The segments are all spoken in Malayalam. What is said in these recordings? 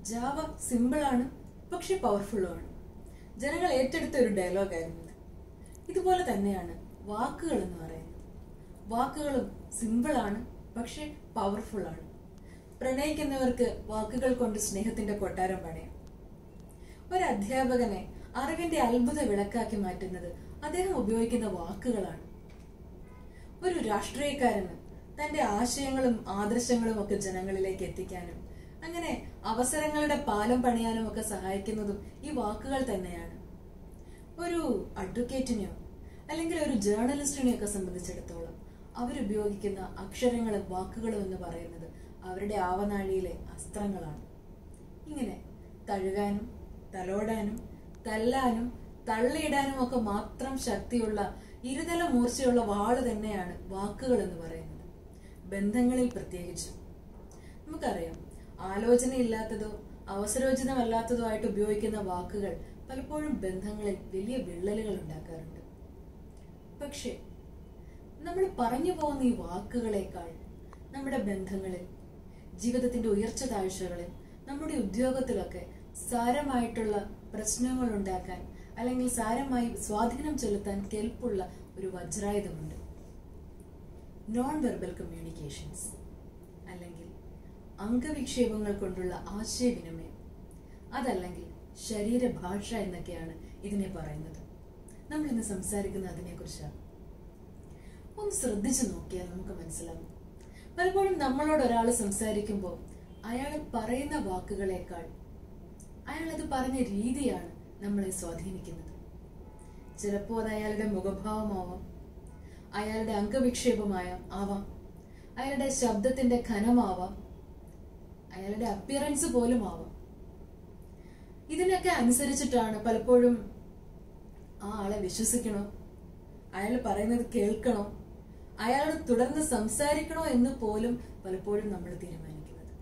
ജാവ സിമ്പിളാണ് പക്ഷെ പവർഫുള്ളുമാണ് ജനങ്ങൾ ഏറ്റെടുത്ത ഒരു ഡയലോഗായിരുന്നു ഇത് ഇതുപോലെ തന്നെയാണ് വാക്കുകൾ എന്ന് പറയുന്നത് വാക്കുകളും സിമ്പിളാണ് പക്ഷെ പവർഫുൾ ആണ് പ്രണയിക്കുന്നവർക്ക് വാക്കുകൾ കൊണ്ട് സ്നേഹത്തിന്റെ കൊട്ടാരം പണയാം ഒരു അധ്യാപകനെ അറിവിന്റെ അത്ഭുത വിളക്കാക്കി മാറ്റുന്നത് അദ്ദേഹം ഉപയോഗിക്കുന്ന വാക്കുകളാണ് ഒരു രാഷ്ട്രീയക്കാരന് തന്റെ ആശയങ്ങളും ആദർശങ്ങളും ഒക്കെ ജനങ്ങളിലേക്ക് എത്തിക്കാനും അങ്ങനെ അവസരങ്ങളുടെ പാലം പണിയാനും ഒക്കെ സഹായിക്കുന്നതും ഈ വാക്കുകൾ തന്നെയാണ് ഒരു അഡ്വക്കേറ്റിനെയോ അല്ലെങ്കിൽ ഒരു ജേർണലിസ്റ്റിനെയോ ഒക്കെ സംബന്ധിച്ചിടത്തോളം അവരുപയോഗിക്കുന്ന അക്ഷരങ്ങളും വാക്കുകളും എന്ന് പറയുന്നത് അവരുടെ ആവനാഴിയിലെ അസ്ത്രങ്ങളാണ് ഇങ്ങനെ തഴുകാനും തലോടാനും തല്ലാനും തള്ളിയിടാനും ഒക്കെ മാത്രം ശക്തിയുള്ള ഇരുതല മൂർച്ചയുള്ള വാള് തന്നെയാണ് വാക്കുകൾ എന്ന് പറയുന്നത് ബന്ധങ്ങളിൽ പ്രത്യേകിച്ചും നമുക്കറിയാം ആലോചനയില്ലാത്തതോ അവസരോചിതമല്ലാത്തതോ ആയിട്ട് ഉപയോഗിക്കുന്ന വാക്കുകൾ പലപ്പോഴും ബന്ധങ്ങളിൽ വലിയ വിള്ളലുകൾ ഉണ്ടാക്കാറുണ്ട് പക്ഷേ നമ്മൾ പറഞ്ഞു പോകുന്ന ഈ വാക്കുകളെക്കാൾ നമ്മുടെ ബന്ധങ്ങളിൽ ജീവിതത്തിന്റെ ഉയർച്ച താഴ്ചകളിൽ നമ്മുടെ ഉദ്യോഗത്തിലൊക്കെ സാരമായിട്ടുള്ള പ്രശ്നങ്ങൾ ഉണ്ടാക്കാൻ അല്ലെങ്കിൽ സാരമായി സ്വാധീനം ചെലുത്താൻ കെൽപ്പുള്ള ഒരു വജ്രായുധമുണ്ട് നോൺ വെർബൽ കമ്മ്യൂണിക്കേഷൻസ് അല്ലെങ്കിൽ അംഗവിക്ഷേപങ്ങൾ കൊണ്ടുള്ള ആശയവിനിമയം അതല്ലെങ്കിൽ ശരീരഭാഷ എന്നൊക്കെയാണ് ഇതിനെ പറയുന്നത് നമ്മൾ ഇന്ന് സംസാരിക്കുന്നത് അതിനെക്കുറിച്ചാണ് ഒന്ന് ശ്രദ്ധിച്ചു നോക്കിയാൽ നമുക്ക് മനസ്സിലാവും പലപ്പോഴും നമ്മളോട് ഒരാൾ സംസാരിക്കുമ്പോൾ അയാൾ പറയുന്ന വാക്കുകളേക്കാൾ അയാൾ അത് പറഞ്ഞ രീതിയാണ് നമ്മളെ സ്വാധീനിക്കുന്നത് ചിലപ്പോൾ അത് അയാളുടെ മുഖഭാവമാവാം അയാളുടെ അംഗവിക്ഷേപമായ ആവാം അയാളുടെ ശബ്ദത്തിന്റെ ഖനമാവാം അയാളുടെ അപ്പിയറൻസ് പോലും ആവാം ഇതിനൊക്കെ അനുസരിച്ചിട്ടാണ് പലപ്പോഴും ആ ആളെ വിശ്വസിക്കണോ അയാൾ പറയുന്നത് കേൾക്കണോ അയാളോട് തുടർന്ന് സംസാരിക്കണോ എന്ന് പോലും പലപ്പോഴും നമ്മൾ തീരുമാനിക്കുന്നത്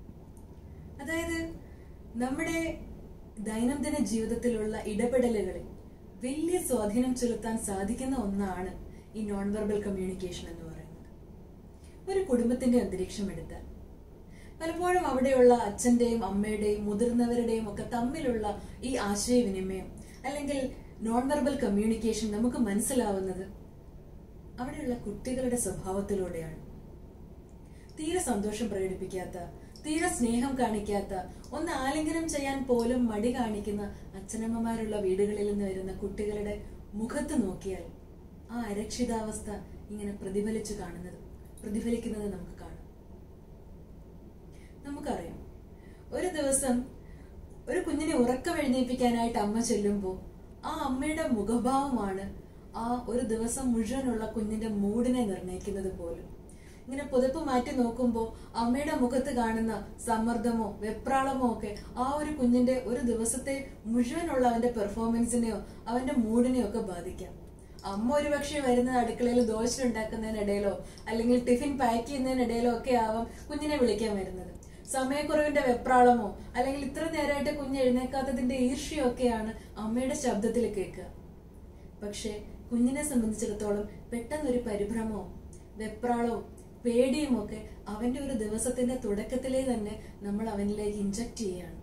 അതായത് നമ്മുടെ ദൈനംദിന ജീവിതത്തിലുള്ള ഇടപെടലുകളിൽ വലിയ സ്വാധീനം ചെലുത്താൻ സാധിക്കുന്ന ഒന്നാണ് ഈ നോൺ വെർബൽ കമ്മ്യൂണിക്കേഷൻ എന്ന് പറയുന്നത് ഒരു കുടുംബത്തിന്റെ അന്തരീക്ഷം എടുത്താൽ പലപ്പോഴും അവിടെയുള്ള അച്ഛന്റെയും അമ്മയുടെയും മുതിർന്നവരുടെയും ഒക്കെ തമ്മിലുള്ള ഈ ആശയവിനിമയം അല്ലെങ്കിൽ നോൺ വെർബൽ കമ്മ്യൂണിക്കേഷൻ നമുക്ക് മനസ്സിലാവുന്നത് അവിടെയുള്ള കുട്ടികളുടെ സ്വഭാവത്തിലൂടെയാണ് തീരെ സന്തോഷം പ്രകടിപ്പിക്കാത്ത തീരെ സ്നേഹം കാണിക്കാത്ത ഒന്ന് ആലിംഗനം ചെയ്യാൻ പോലും മടി കാണിക്കുന്ന അച്ഛനമ്മമാരുള്ള വീടുകളിൽ നിന്ന് വരുന്ന കുട്ടികളുടെ മുഖത്ത് നോക്കിയാൽ ആ അരക്ഷിതാവസ്ഥ ഇങ്ങനെ പ്രതിഫലിച്ചു കാണുന്നത് പ്രതിഫലിക്കുന്നത് നമുക്ക് കാണാം നമുക്കറിയാം ഒരു ദിവസം ഒരു കുഞ്ഞിനെ ഉറക്കം എഴുന്നേൽപ്പിക്കാനായിട്ട് അമ്മ ചെല്ലുമ്പോൾ ആ അമ്മയുടെ മുഖഭാവമാണ് ആ ഒരു ദിവസം മുഴുവനുള്ള കുഞ്ഞിന്റെ മൂഡിനെ നിർണ്ണയിക്കുന്നത് പോലും ഇങ്ങനെ പുതപ്പ് മാറ്റി നോക്കുമ്പോൾ അമ്മയുടെ മുഖത്ത് കാണുന്ന സമ്മർദ്ദമോ വെപ്രാളമോ ഒക്കെ ആ ഒരു കുഞ്ഞിന്റെ ഒരു ദിവസത്തെ മുഴുവനുള്ള അവന്റെ പെർഫോമൻസിനെയോ അവന്റെ മൂഡിനെയോ ഒക്കെ ബാധിക്കാം അമ്മ ഒരുപക്ഷെ വരുന്ന അടുക്കളയിൽ ദോശ ഉണ്ടാക്കുന്നതിനിടയിലോ അല്ലെങ്കിൽ ടിഫിൻ പാക്ക് ചെയ്യുന്നതിനിടയിലോ ഒക്കെ ആവാം കുഞ്ഞിനെ വിളിക്കാൻ വരുന്നത് സമയക്കുറവിന്റെ വെപ്രാളമോ അല്ലെങ്കിൽ ഇത്ര നേരമായിട്ട് കുഞ്ഞ് എഴുന്നേക്കാത്തതിന്റെ ഈർഷ്യൊക്കെയാണ് അമ്മയുടെ ശബ്ദത്തിൽ കേൾക്കുക പക്ഷെ കുഞ്ഞിനെ സംബന്ധിച്ചിടത്തോളം പെട്ടെന്നൊരു പരിഭ്രമമോ വെപ്രാളവും പേടിയും ഒക്കെ അവന്റെ ഒരു ദിവസത്തിന്റെ തുടക്കത്തിലേ തന്നെ നമ്മൾ അവനിലേക്ക് ഇഞ്ചക്ട് ചെയ്യാണ്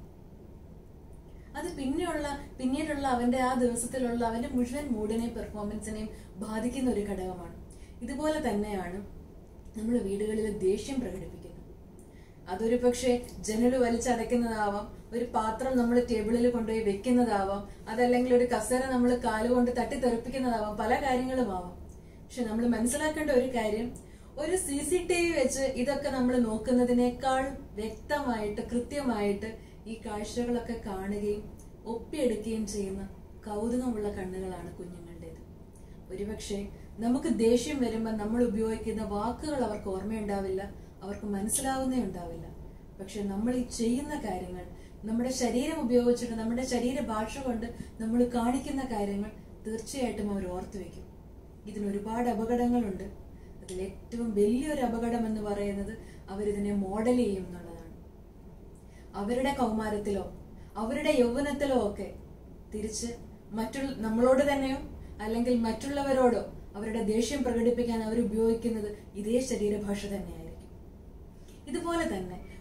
അത് പിന്നെയുള്ള പിന്നീടുള്ള അവന്റെ ആ ദിവസത്തിലുള്ള അവന്റെ മുഴുവൻ മൂഡിനെയും പെർഫോമൻസിനെയും ബാധിക്കുന്ന ഒരു ഘടകമാണ് ഇതുപോലെ തന്നെയാണ് നമ്മൾ വീടുകളിൽ ദേഷ്യം പ്രകടിപ്പിക്കുന്നത് അതൊരു പക്ഷേ ജനൽ വലിച്ചടയ്ക്കുന്നതാവാം ഒരു പാത്രം നമ്മൾ ടേബിളിൽ കൊണ്ടുപോയി വെക്കുന്നതാവാം അതല്ലെങ്കിൽ ഒരു കസേര നമ്മൾ കാലുകൊണ്ട് തട്ടി തെറിപ്പിക്കുന്നതാവാം പല കാര്യങ്ങളും ആവാം പക്ഷെ നമ്മൾ മനസ്സിലാക്കേണ്ട ഒരു കാര്യം ഒരു സി സി ടി വി വെച്ച് ഇതൊക്കെ നമ്മൾ നോക്കുന്നതിനേക്കാൾ വ്യക്തമായിട്ട് കൃത്യമായിട്ട് ഈ കാഴ്ചകളൊക്കെ കാണുകയും ഒപ്പിയെടുക്കുകയും ചെയ്യുന്ന കൗതുകമുള്ള കണ്ണുകളാണ് കുഞ്ഞുങ്ങളുടേത് ഒരുപക്ഷെ നമുക്ക് ദേഷ്യം വരുമ്പോൾ നമ്മൾ ഉപയോഗിക്കുന്ന വാക്കുകൾ അവർക്ക് ഓർമ്മയുണ്ടാവില്ല അവർക്ക് മനസ്സിലാവുന്നേ ഉണ്ടാവില്ല പക്ഷെ നമ്മൾ ഈ ചെയ്യുന്ന കാര്യങ്ങൾ നമ്മുടെ ശരീരം ഉപയോഗിച്ചിട്ട് നമ്മുടെ ശരീരഭാഷ കൊണ്ട് നമ്മൾ കാണിക്കുന്ന കാര്യങ്ങൾ തീർച്ചയായിട്ടും അവർ ഓർത്തു വെക്കും ഇതിന് ഒരുപാട് അപകടങ്ങളുണ്ട് അതിൽ ഏറ്റവും വലിയൊരു അപകടം എന്ന് പറയുന്നത് അവരിതിനെ മോഡൽ ചെയ്യും എന്നുള്ളതാണ് അവരുടെ കൗമാരത്തിലോ അവരുടെ യൗവനത്തിലോ ഒക്കെ തിരിച്ച് മറ്റുള്ള നമ്മളോട് തന്നെയോ അല്ലെങ്കിൽ മറ്റുള്ളവരോടോ അവരുടെ ദേഷ്യം പ്രകടിപ്പിക്കാൻ അവർ ഉപയോഗിക്കുന്നത് ഇതേ ശരീരഭാഷ തന്നെയായിരിക്കും ഇതുപോലെ തന്നെ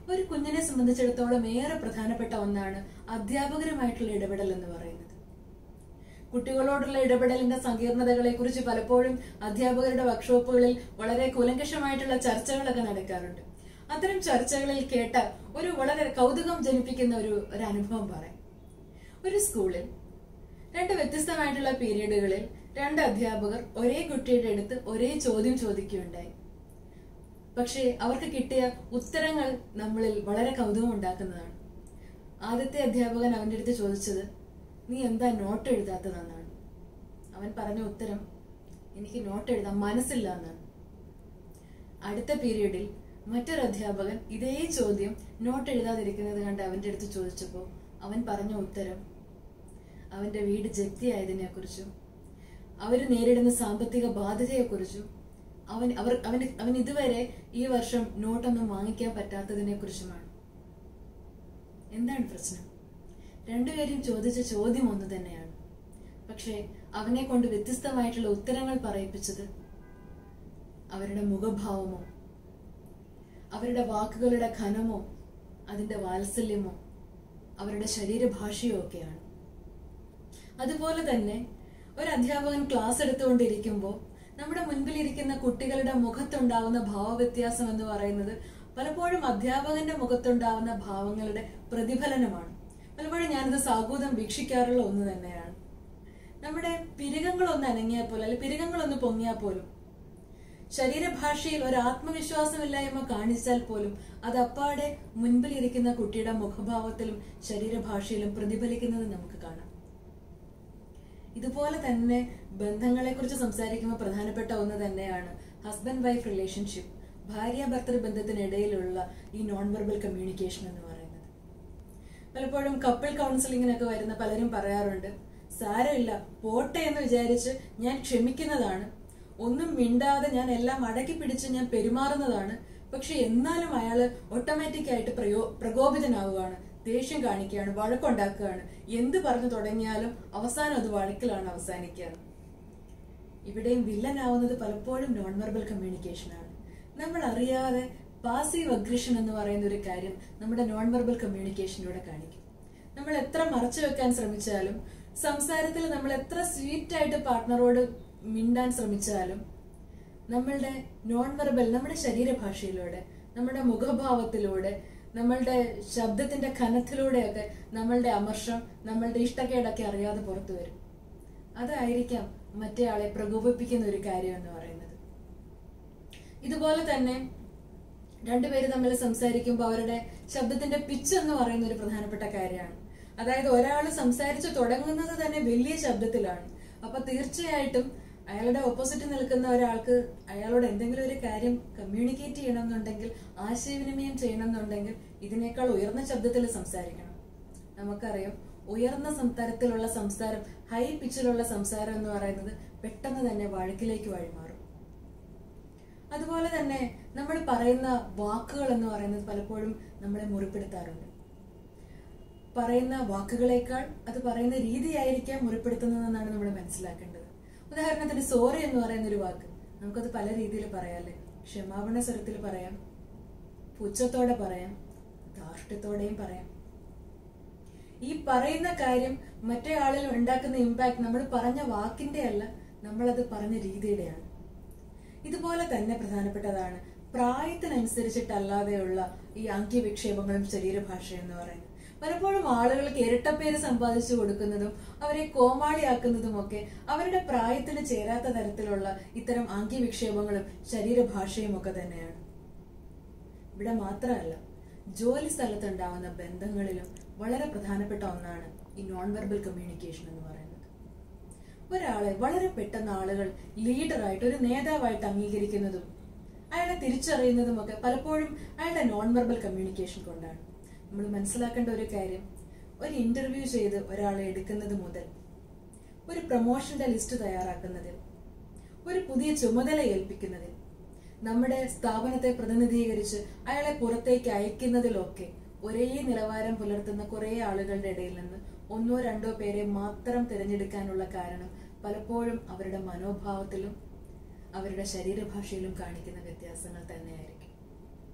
ഒരു കുഞ്ഞിനെ സംബന്ധിച്ചിടത്തോളം ഏറെ പ്രധാനപ്പെട്ട ഒന്നാണ് അധ്യാപകരുമായിട്ടുള്ള ഇടപെടൽ എന്ന് പറയുന്നത് കുട്ടികളോടുള്ള ഇടപെടലിന്റെ സങ്കീർണതകളെ കുറിച്ച് പലപ്പോഴും അധ്യാപകരുടെ വർക്ക്ഷോപ്പുകളിൽ വളരെ കൂലങ്കഷമായിട്ടുള്ള ചർച്ചകളൊക്കെ നടക്കാറുണ്ട് അത്തരം ചർച്ചകളിൽ കേട്ട ഒരു വളരെ കൗതുകം ജനിപ്പിക്കുന്ന ഒരു ഒരു അനുഭവം പറയാം ഒരു സ്കൂളിൽ രണ്ട് വ്യത്യസ്തമായിട്ടുള്ള പീരീഡുകളിൽ രണ്ട് അധ്യാപകർ ഒരേ കുട്ടിയുടെ അടുത്ത് ഒരേ ചോദ്യം ചോദിക്കുകയുണ്ടായി പക്ഷേ അവർക്ക് കിട്ടിയ ഉത്തരങ്ങൾ നമ്മളിൽ വളരെ കൗതുകം ഉണ്ടാക്കുന്നതാണ് ആദ്യത്തെ അധ്യാപകൻ അവന്റെ അടുത്ത് ചോദിച്ചത് നീ എന്താ നോട്ട് എഴുതാത്തതെന്നാണ് അവൻ പറഞ്ഞ ഉത്തരം എനിക്ക് നോട്ട് എഴുതാൻ മനസ്സില്ല എന്നാണ് അടുത്ത പീരീഡിൽ മറ്റൊരു അധ്യാപകൻ ഇതേ ചോദ്യം നോട്ട് എഴുതാതിരിക്കുന്നത് കണ്ട് അവന്റെ അടുത്ത് ചോദിച്ചപ്പോൾ അവൻ പറഞ്ഞ ഉത്തരം അവന്റെ വീട് ജപ്തിയായതിനെ കുറിച്ചും അവർ നേരിടുന്ന സാമ്പത്തിക ബാധ്യതയെക്കുറിച്ചും അവൻ അവർ അവന് അവൻ ഇതുവരെ ഈ വർഷം നോട്ടൊന്നും വാങ്ങിക്കാൻ പറ്റാത്തതിനെ കുറിച്ചുമാണ് എന്താണ് പ്രശ്നം രണ്ടുപേരും ചോദിച്ച ചോദ്യം ഒന്ന് തന്നെയാണ് പക്ഷേ അവനെ കൊണ്ട് വ്യത്യസ്തമായിട്ടുള്ള ഉത്തരങ്ങൾ പറയിപ്പിച്ചത് അവരുടെ മുഖഭാവമോ അവരുടെ വാക്കുകളുടെ ഘനമോ അതിന്റെ വാത്സല്യമോ അവരുടെ ശരീരഭാഷയോ ഒക്കെയാണ് അതുപോലെ തന്നെ ഒരു അധ്യാപകൻ ക്ലാസ് എടുത്തുകൊണ്ടിരിക്കുമ്പോൾ നമ്മുടെ മുൻപിലിരിക്കുന്ന കുട്ടികളുടെ മുഖത്തുണ്ടാവുന്ന ഭാവവ്യത്യാസം എന്ന് പറയുന്നത് പലപ്പോഴും അധ്യാപകന്റെ മുഖത്തുണ്ടാവുന്ന ഭാവങ്ങളുടെ പ്രതിഫലനമാണ് പലപ്പോഴും ഞാനിത് സാഗൂതം വീക്ഷിക്കാറുള്ള ഒന്ന് തന്നെയാണ് നമ്മുടെ പിരികങ്ങളൊന്ന് അനങ്ങിയാൽ പോലും അല്ലെങ്കിൽ പിരികങ്ങളൊന്ന് പൊങ്ങിയാൽ പോലും ശരീരഭാഷയിൽ ഒരു ആത്മവിശ്വാസമില്ലായ്മ കാണിച്ചാൽ പോലും അത് അപ്പാടെ മുൻപിലിരിക്കുന്ന കുട്ടിയുടെ മുഖഭാവത്തിലും ശരീരഭാഷയിലും പ്രതിഫലിക്കുന്നത് നമുക്ക് കാണാം ഇതുപോലെ തന്നെ ബന്ധങ്ങളെ കുറിച്ച് സംസാരിക്കുമ്പോൾ പ്രധാനപ്പെട്ട ഒന്ന് തന്നെയാണ് ഹസ്ബൻഡ് വൈഫ് റിലേഷൻഷിപ്പ് ഭാര്യ ഭർത്തൃ ബന്ധത്തിനിടയിലുള്ള ഈ നോൺ വെർബൽ കമ്മ്യൂണിക്കേഷൻ എന്ന് പറയുന്നത് പലപ്പോഴും കപ്പിൾ കൗൺസിലിങ്ങിനൊക്കെ വരുന്ന പലരും പറയാറുണ്ട് സാരമില്ല പോട്ടെ എന്ന് വിചാരിച്ച് ഞാൻ ക്ഷമിക്കുന്നതാണ് ഒന്നും മിണ്ടാതെ ഞാൻ എല്ലാം അടക്കി പിടിച്ച് ഞാൻ പെരുമാറുന്നതാണ് പക്ഷെ എന്നാലും അയാള് ഓട്ടോമാറ്റിക് ആയിട്ട് പ്രയോ പ്രകോപിതനാവുകയാണ് ദേഷ്യം കാണിക്കുകയാണ് വഴക്കുണ്ടാക്കുകയാണ് എന്ത് പറഞ്ഞു തുടങ്ങിയാലും അവസാനം അത് വഴക്കിലാണ് അവസാനിക്കുക ഇവിടെയും വില്ലനാവുന്നത് പലപ്പോഴും നോൺ വെർബൽ കമ്മ്യൂണിക്കേഷൻ ആണ് നമ്മൾ അറിയാതെ പാസീവ് അഗ്രഷൻ എന്ന് പറയുന്ന ഒരു കാര്യം നമ്മുടെ നോൺ വെർബൽ കമ്മ്യൂണിക്കേഷനിലൂടെ കാണിക്കും നമ്മൾ എത്ര മറച്ചു വെക്കാൻ ശ്രമിച്ചാലും സംസാരത്തിൽ നമ്മൾ എത്ര സ്വീറ്റ് ആയിട്ട് പാർട്ട്ണറോട് മിണ്ടാൻ ശ്രമിച്ചാലും നമ്മളുടെ നോൺ വെർബൽ നമ്മുടെ ശരീരഭാഷയിലൂടെ നമ്മുടെ മുഖഭാവത്തിലൂടെ നമ്മളുടെ ശബ്ദത്തിന്റെ ഖനത്തിലൂടെയൊക്കെ നമ്മളുടെ അമർഷം നമ്മളുടെ ഇഷ്ടക്കേടൊക്കെ അറിയാതെ പുറത്തു വരും അതായിരിക്കാം മറ്റേ ആളെ പ്രകോപിപ്പിക്കുന്ന ഒരു കാര്യം എന്ന് പറയുന്നത് ഇതുപോലെ തന്നെ രണ്ടുപേര് തമ്മിൽ സംസാരിക്കുമ്പോൾ അവരുടെ ശബ്ദത്തിന്റെ പിച്ച് എന്ന് പറയുന്ന ഒരു പ്രധാനപ്പെട്ട കാര്യമാണ് അതായത് ഒരാൾ സംസാരിച്ചു തുടങ്ങുന്നത് തന്നെ വലിയ ശബ്ദത്തിലാണ് അപ്പൊ തീർച്ചയായിട്ടും അയാളുടെ ഓപ്പോസിറ്റ് നിൽക്കുന്ന ഒരാൾക്ക് അയാളോട് എന്തെങ്കിലും ഒരു കാര്യം കമ്മ്യൂണിക്കേറ്റ് ചെയ്യണമെന്നുണ്ടെങ്കിൽ ആശയവിനിമയം ചെയ്യണമെന്നുണ്ടെങ്കിൽ ഇതിനേക്കാൾ ഉയർന്ന ശബ്ദത്തിൽ സംസാരിക്കണം നമുക്കറിയാം ഉയർന്ന സം- തരത്തിലുള്ള സംസാരം ഹൈ പിച്ചിലുള്ള സംസാരം എന്ന് പറയുന്നത് പെട്ടെന്ന് തന്നെ വഴക്കിലേക്ക് വഴിമാറും അതുപോലെ തന്നെ നമ്മൾ പറയുന്ന വാക്കുകൾ എന്ന് പറയുന്നത് പലപ്പോഴും നമ്മളെ മുറിപ്പെടുത്താറുണ്ട് പറയുന്ന വാക്കുകളേക്കാൾ അത് പറയുന്ന രീതിയായിരിക്കാം മുറിപ്പെടുത്തുന്നതെന്നാണ് നമ്മൾ മനസ്സിലാക്കേണ്ടത് ഉദാഹരണത്തിന് സോറി എന്ന് പറയുന്ന ഒരു വാക്ക് നമുക്കത് പല രീതിയിൽ പറയാല്ലേ ക്ഷമാപണ സ്വരത്തിൽ പറയാം പുച്ഛത്തോടെ പറയാം ധാർഷ്ട്യത്തോടെയും പറയാം ഈ പറയുന്ന കാര്യം മറ്റേ ആളിൽ ഉണ്ടാക്കുന്ന ഇമ്പാക്ട് നമ്മൾ പറഞ്ഞ വാക്കിന്റെ അല്ല നമ്മളത് പറഞ്ഞ രീതിയുടെയാണ് ഇതുപോലെ തന്നെ പ്രധാനപ്പെട്ടതാണ് പ്രായത്തിനനുസരിച്ചിട്ടല്ലാതെയുള്ള ഈ അംഗ്യവിക്ഷേപങ്ങളും ശരീരഭാഷ എന്ന് പറയുന്നത് പലപ്പോഴും ആളുകൾക്ക് ഇരട്ടപ്പേര് സമ്പാദിച്ചു കൊടുക്കുന്നതും അവരെ കോമാളിയാക്കുന്നതും ഒക്കെ അവരുടെ പ്രായത്തിന് ചേരാത്ത തരത്തിലുള്ള ഇത്തരം ആംഗ്യവിക്ഷേപങ്ങളും ശരീരഭാഷയും ഒക്കെ തന്നെയാണ് ഇവിടെ മാത്രമല്ല ജോലി സ്ഥലത്തുണ്ടാവുന്ന ബന്ധങ്ങളിലും വളരെ പ്രധാനപ്പെട്ട ഒന്നാണ് ഈ നോൺ വെർബൽ കമ്മ്യൂണിക്കേഷൻ എന്ന് പറയുന്നത് ഒരാളെ വളരെ പെട്ടെന്ന് ആളുകൾ ലീഡറായിട്ട് ഒരു നേതാവായിട്ട് അംഗീകരിക്കുന്നതും അയാളെ തിരിച്ചറിയുന്നതും ഒക്കെ പലപ്പോഴും അയാളുടെ നോൺ വെർബൽ കമ്മ്യൂണിക്കേഷൻ കൊണ്ടാണ് നമ്മൾ മനസ്സിലാക്കേണ്ട ഒരു കാര്യം ഒരു ഇന്റർവ്യൂ ചെയ്ത് ഒരാളെ എടുക്കുന്നത് മുതൽ ഒരു പ്രൊമോഷന്റെ ലിസ്റ്റ് തയ്യാറാക്കുന്നതിൽ ഒരു പുതിയ ചുമതല ഏൽപ്പിക്കുന്നതിൽ നമ്മുടെ സ്ഥാപനത്തെ പ്രതിനിധീകരിച്ച് അയാളെ പുറത്തേക്ക് അയക്കുന്നതിലൊക്കെ ഒരേ നിലവാരം പുലർത്തുന്ന കുറെ ആളുകളുടെ ഇടയിൽ നിന്ന് ഒന്നോ രണ്ടോ പേരെ മാത്രം തിരഞ്ഞെടുക്കാനുള്ള കാരണം പലപ്പോഴും അവരുടെ മനോഭാവത്തിലും അവരുടെ ശരീരഭാഷയിലും കാണിക്കുന്ന വ്യത്യാസങ്ങൾ തന്നെയായിരിക്കും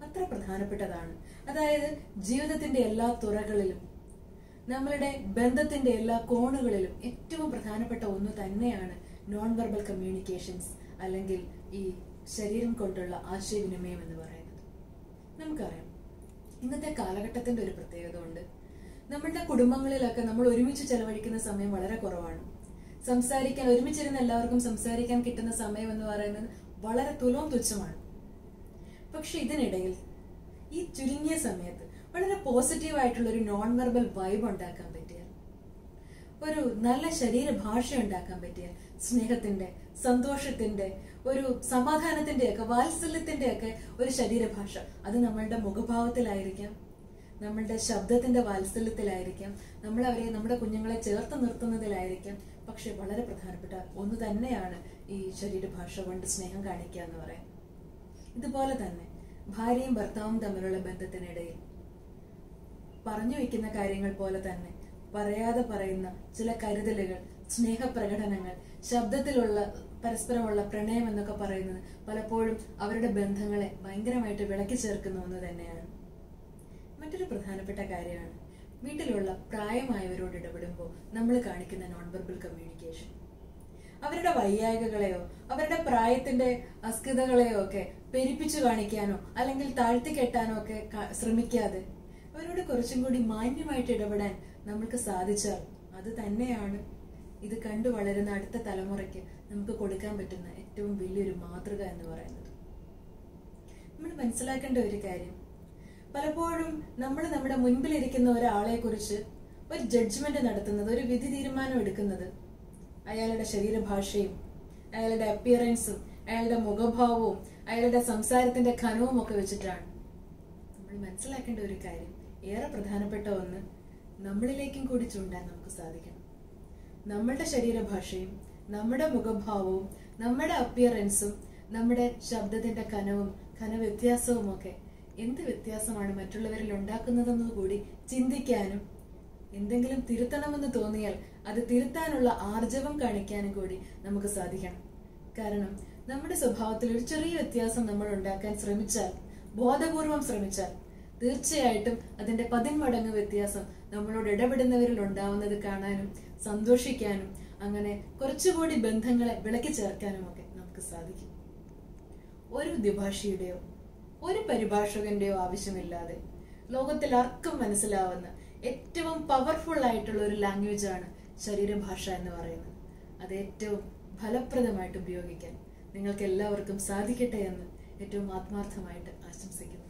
അത്ര പ്രധാനപ്പെട്ടതാണ് അതായത് ജീവിതത്തിന്റെ എല്ലാ തുറകളിലും നമ്മളുടെ ബന്ധത്തിന്റെ എല്ലാ കോണുകളിലും ഏറ്റവും പ്രധാനപ്പെട്ട ഒന്ന് തന്നെയാണ് നോൺ വെർബൽ കമ്മ്യൂണിക്കേഷൻസ് അല്ലെങ്കിൽ ഈ ശരീരം കൊണ്ടുള്ള ആശയവിനിമയം എന്ന് പറയുന്നത് നമുക്കറിയാം ഇന്നത്തെ കാലഘട്ടത്തിന്റെ ഒരു പ്രത്യേകത ഉണ്ട് നമ്മളുടെ കുടുംബങ്ങളിലൊക്കെ നമ്മൾ ഒരുമിച്ച് ചെലവഴിക്കുന്ന സമയം വളരെ കുറവാണ് സംസാരിക്കാൻ ഒരുമിച്ചിരുന്ന് എല്ലാവർക്കും സംസാരിക്കാൻ കിട്ടുന്ന സമയം എന്ന് പറയുന്നത് വളരെ തുലവും തുച്ഛമാണ് പക്ഷെ ഇതിനിടയിൽ ഈ ചുരുങ്ങിയ സമയത്ത് വളരെ പോസിറ്റീവ് ആയിട്ടുള്ള ഒരു നോൺ വെർബൽ വൈബ് ഉണ്ടാക്കാൻ പറ്റിയാൽ ഒരു നല്ല ശരീരഭാഷ ഉണ്ടാക്കാൻ പറ്റിയാൽ സ്നേഹത്തിന്റെ സന്തോഷത്തിന്റെ ഒരു സമാധാനത്തിന്റെ ഒക്കെ വാത്സല്യത്തിന്റെ ഒക്കെ ഒരു ശരീരഭാഷ അത് നമ്മളുടെ മുഖഭാവത്തിലായിരിക്കാം നമ്മളുടെ ശബ്ദത്തിന്റെ വാത്സല്യത്തിലായിരിക്കാം നമ്മൾ അവരെ നമ്മുടെ കുഞ്ഞുങ്ങളെ ചേർത്ത് നിർത്തുന്നതിലായിരിക്കാം പക്ഷെ വളരെ പ്രധാനപ്പെട്ട ഒന്ന് തന്നെയാണ് ഈ ശരീരഭാഷ കൊണ്ട് സ്നേഹം കാണിക്കുക എന്ന് പറയാം ഇതുപോലെ തന്നെ ഭാര്യയും ഭർത്താവും തമ്മിലുള്ള ബന്ധത്തിനിടയിൽ പറഞ്ഞു വെക്കുന്ന കാര്യങ്ങൾ പോലെ തന്നെ പറയാതെ പറയുന്ന ചില കരുതലുകൾ സ്നേഹപ്രകടനങ്ങൾ ശബ്ദത്തിലുള്ള പരസ്പരമുള്ള പ്രണയം എന്നൊക്കെ പറയുന്നത് പലപ്പോഴും അവരുടെ ബന്ധങ്ങളെ ഭയങ്കരമായിട്ട് വിളക്കി ചേർക്കുന്ന ഒന്ന് തന്നെയാണ് മറ്റൊരു പ്രധാനപ്പെട്ട കാര്യമാണ് വീട്ടിലുള്ള പ്രായമായവരോട് ഇടപെടുമ്പോൾ നമ്മൾ കാണിക്കുന്ന നോൺ വെർബൽ കമ്മ്യൂണിക്കേഷൻ അവരുടെ വൈയായികകളെയോ അവരുടെ പ്രായത്തിന്റെ അസ്കിതകളെയോ ഒക്കെ പെരിപ്പിച്ചു കാണിക്കാനോ അല്ലെങ്കിൽ താഴ്ത്തി കെട്ടാനോ ഒക്കെ ക- ശ്രമിക്കാതെ അവരോട് കുറച്ചും കൂടി മാന്യമായിട്ട് ഇടപെടാൻ നമ്മൾക്ക് സാധിച്ചാൽ അത് തന്നെയാണ് ഇത് കണ്ടു വളരുന്ന അടുത്ത തലമുറയ്ക്ക് നമുക്ക് കൊടുക്കാൻ പറ്റുന്ന ഏറ്റവും വലിയൊരു മാതൃക എന്ന് പറയുന്നത് നമ്മൾ മനസ്സിലാക്കേണ്ട ഒരു കാര്യം പലപ്പോഴും നമ്മൾ നമ്മുടെ മുൻപിലിരിക്കുന്ന ഒരാളെ കുറിച്ച് ഒരു ജഡ്ജ്മെന്റ് നടത്തുന്നത് ഒരു വിധി തീരുമാനം എടുക്കുന്നത് അയാളുടെ ശരീരഭാഷയും അയാളുടെ അപ്പിയറൻസും അയാളുടെ മുഖഭാവവും അയാളുടെ സംസാരത്തിന്റെ ഘനവും ഒക്കെ വെച്ചിട്ടാണ് നമ്മൾ മനസ്സിലാക്കേണ്ട ഒരു കാര്യം ഏറെ പ്രധാനപ്പെട്ട ഒന്ന് നമ്മളിലേക്കും കൂടി ചൂണ്ടാൻ നമുക്ക് സാധിക്കണം നമ്മളുടെ ശരീരഭാഷയും നമ്മുടെ മുഖഭാവവും നമ്മുടെ അപ്പിയറൻസും നമ്മുടെ ശബ്ദത്തിന്റെ കനവും ഘനവ്യത്യാസവും ഒക്കെ എന്ത് വ്യത്യാസമാണ് മറ്റുള്ളവരിൽ ഉണ്ടാക്കുന്നതെന്ന് കൂടി ചിന്തിക്കാനും എന്തെങ്കിലും തിരുത്തണമെന്ന് തോന്നിയാൽ അത് തിരുത്താനുള്ള ആർജവം കാണിക്കാനും കൂടി നമുക്ക് സാധിക്കണം കാരണം നമ്മുടെ സ്വഭാവത്തിൽ ഒരു ചെറിയ വ്യത്യാസം നമ്മൾ ഉണ്ടാക്കാൻ ശ്രമിച്ചാൽ ബോധപൂർവം ശ്രമിച്ചാൽ തീർച്ചയായിട്ടും അതിന്റെ പതിന്മടങ്ങ് വ്യത്യാസം നമ്മളോട് ഇടപെടുന്നവരിൽ ഉണ്ടാവുന്നത് കാണാനും സന്തോഷിക്കാനും അങ്ങനെ കുറച്ചുകൂടി ബന്ധങ്ങളെ വിളക്കി ചേർക്കാനും ഒക്കെ നമുക്ക് സാധിക്കും ഒരു ദ്വിഭാഷിയുടെയോ ഒരു പരിഭാഷകന്റെയോ ആവശ്യമില്ലാതെ ലോകത്തിൽ ആർക്കും മനസ്സിലാവുന്ന ഏറ്റവും പവർഫുൾ ആയിട്ടുള്ള ഒരു ലാംഗ്വേജ് ആണ് ശരീരഭാഷ എന്ന് പറയുന്നത് അത് ഏറ്റവും ഫലപ്രദമായിട്ട് ഉപയോഗിക്കാൻ നിങ്ങൾക്ക് എല്ലാവർക്കും സാധിക്കട്ടെ എന്ന് ഏറ്റവും ആത്മാർത്ഥമായിട്ട് ആശംസിക്കുന്നു